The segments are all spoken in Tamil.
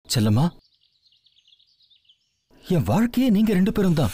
செல்லம்மா என் வாழ்க்கையே நீங்க ரெண்டு பேரும் தான்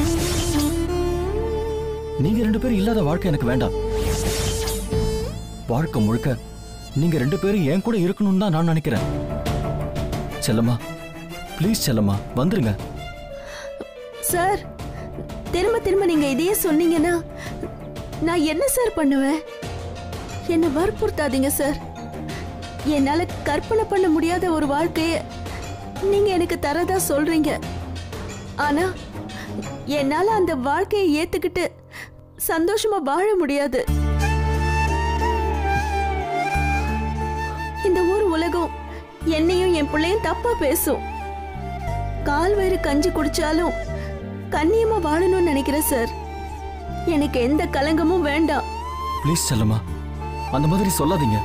நீங்க ரெண்டு பேரும் இல்லாத வாழ்க்கை எனக்கு வேண்டாம் வாழ்க்கை முழுக்க நீங்க ரெண்டு பேரும் என் கூட இருக்கணும்னு தான் நான் நினைக்கிறேன் செல்லம்மா ப்ளீஸ் செல்லம்மா வந்துருங்க சார் திரும்ப திரும்ப நீங்க இதையே சொன்னீங்கன்னா நான் என்ன சார் பண்ணுவேன் என்னை வற்புறுத்தாதீங்க சார் என்னால கற்பனை பண்ண முடியாத ஒரு வாழ்க்கைய நீங்க எனக்கு தரதா சொல்றீங்க ஆனா என்னால அந்த வாழ்க்கையை ஏத்துக்கிட்டு சந்தோஷமா வாழ முடியாது இந்த ஊர் உலகம் என்னையும் என் பிள்ளையும் தப்பா பேசும் கால் வயிறு கஞ்சி குடிச்சாலும் கண்ணியமா வாழணும்னு நினைக்கிறேன் சார் எனக்கு எந்த கலங்கமும் வேண்டாம் ப்ளீஸ் செல்லம்மா அந்த மாதிரி சொல்லாதீங்க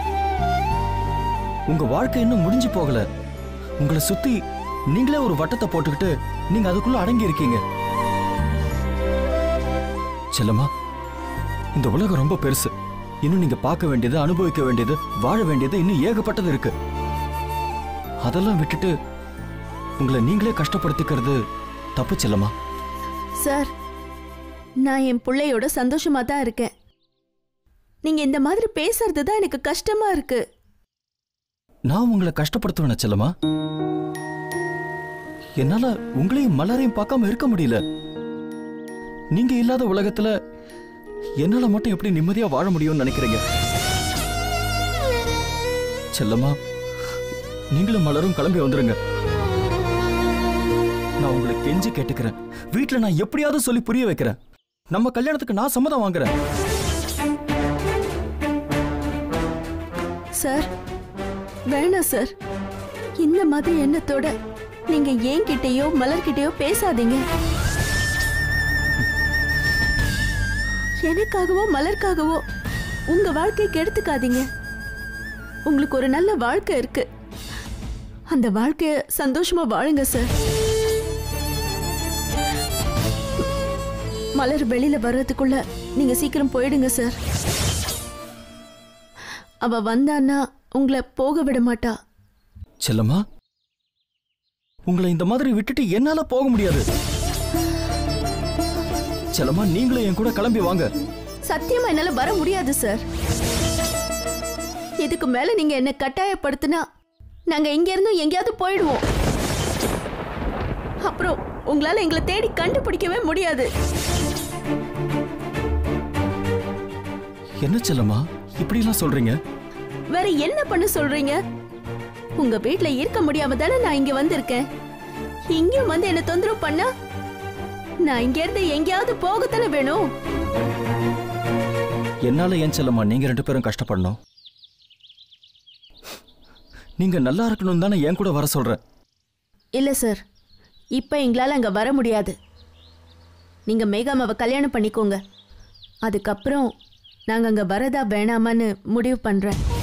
உங்க வாழ்க்கை இன்னும் முடிஞ்சு போகல உங்களை சுத்தி நீங்களே ஒரு வட்டத்தை போட்டுக்கிட்டு நீங்க அதுக்குள்ள அடங்கி இருக்கீங்க செல்லம்மா இந்த உலகம் ரொம்ப பெருசு இன்னும் நீங்க பார்க்க வேண்டியது அனுபவிக்க வேண்டியது வாழ வேண்டியது இன்னும் ஏகப்பட்டது இருக்கு அதெல்லாம் விட்டுட்டு உங்களை நீங்களே கஷ்டப்படுத்திக்கிறது தப்பு செல்லம்மா சார் நான் என் பிள்ளையோட சந்தோஷமா தான் இருக்கேன் நீங்க இந்த மாதிரி பேசுறது தான் எனக்கு கஷ்டமா இருக்கு நான் உங்களை கஷ்டப்படுத்துவேன செல்லமா என்னால உங்களையும் மலரையும் பார்க்காம இருக்க முடியல நீங்க இல்லாத உலகத்துல என்னால மட்டும் எப்படி நிம்மதியா வாழ முடியும்னு நினைக்கிறீங்க செல்லம்மா நீங்களும் மலரும் கிளம்பி வந்துருங்க நான் உங்களை கெஞ்சி கேட்டுக்கிறேன் வீட்டுல நான் எப்படியாவது சொல்லி புரிய வைக்கிறேன் நம்ம கல்யாணத்துக்கு நான் சம்மதம் வாங்குறேன் சார் வேணாம் சார் இந்த மாதிரி எண்ணத்தோட நீங்க என்கிட்டயோ மலர்கிட்டயோ பேசாதீங்க எனக்காகவோ மலர்க்காகவோ உங்க வாழ்க்கையை கெடுத்துக்காதீங்க உங்களுக்கு ஒரு நல்ல வாழ்க்கை இருக்கு அந்த வாழ்க்கைய சந்தோஷமா வாழுங்க சார் மலர் வெளியில வர்றதுக்குள்ள நீங்க சீக்கிரம் போயிடுங்க சார் அவ வந்தான்னா உங்களை போக விட மாட்டா செல்லம்மா உங்களை இந்த மாதிரி விட்டுட்டு என்னால போக முடியாது செல்லம்மா நீங்களும் என் கூட கிளம்பி வாங்க சத்தியமா என்னால வர முடியாது சார் இதுக்கு மேல நீங்க என்ன கட்டாயப்படுத்தினா நாங்க இங்க இருந்தும் எங்கேயாவது போயிடுவோம் அப்புறம் உங்களால எங்களை தேடி கண்டுபிடிக்கவே முடியாது என்ன செல்லம்மா இப்படிலாம் சொல்றீங்க வேற என்ன பண்ண சொல்றீங்க உங்க வீட்ல இருக்க முடியாம தானே நான் இங்க வந்திருக்கேன் இங்கேயும் வந்து என்ன தொந்தரவு பண்ணா நான் இங்க இருந்து எங்கேயாவது போகத்தானே வேணும் என்னால ஏன் செல்லம்மா நீங்க ரெண்டு பேரும் கஷ்டப்படணும் நீங்க நல்லா இருக்கணும் தானே என் கூட வர சொல்றேன் இல்ல சார் இப்ப எங்களால அங்க வர முடியாது நீங்க மேகாமாவை கல்யாணம் பண்ணிக்கோங்க அதுக்கப்புறம் நாங்க அங்க வரதா வேணாமான்னு முடிவு பண்றேன்